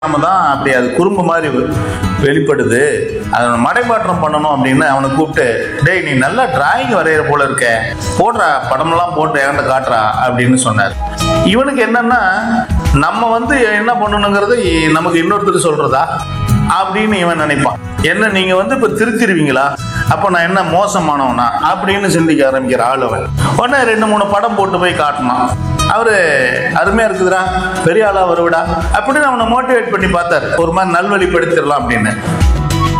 நம்ம தான் அப்படி அது குறும்பு மாதிரி வெ- வெளிப்படுது அதை மடைமாற்றம் பண்ணணும் அப்படின்னு அவனை கூப்பிட்டு டேய் நீ நல்லா டிராயிங் வரைகிற போல இருக்க போடுறா படமெல்லாம் போட்டு என்கிட்ட காட்டுறா அப்படின்னு சொன்னார் இவனுக்கு என்னன்னா நம்ம வந்து என்ன பண்ணணுங்கிறது நமக்கு இன்னொருத்தர் சொல்றதா அப்படின்னு இவன் நினைப்பான் என்ன நீங்க வந்து இப்ப திருத்திருவீங்களா அப்ப நான் என்ன மோசமானவனா அப்படின்னு சிந்திக்க ஆரம்பிக்கிற ஆள் அவன் உடனே ரெண்டு மூணு படம் போட்டு போய் காட்டினான் அவரு அருமையா இருக்குதுடா பெரிய ஆளா வருவிடா அப்படின்னு அவனை மோட்டிவேட் பண்ணி பார்த்தாரு ஒரு மாதிரி நல்வழிப்படுத்திடலாம் அப்படின்னு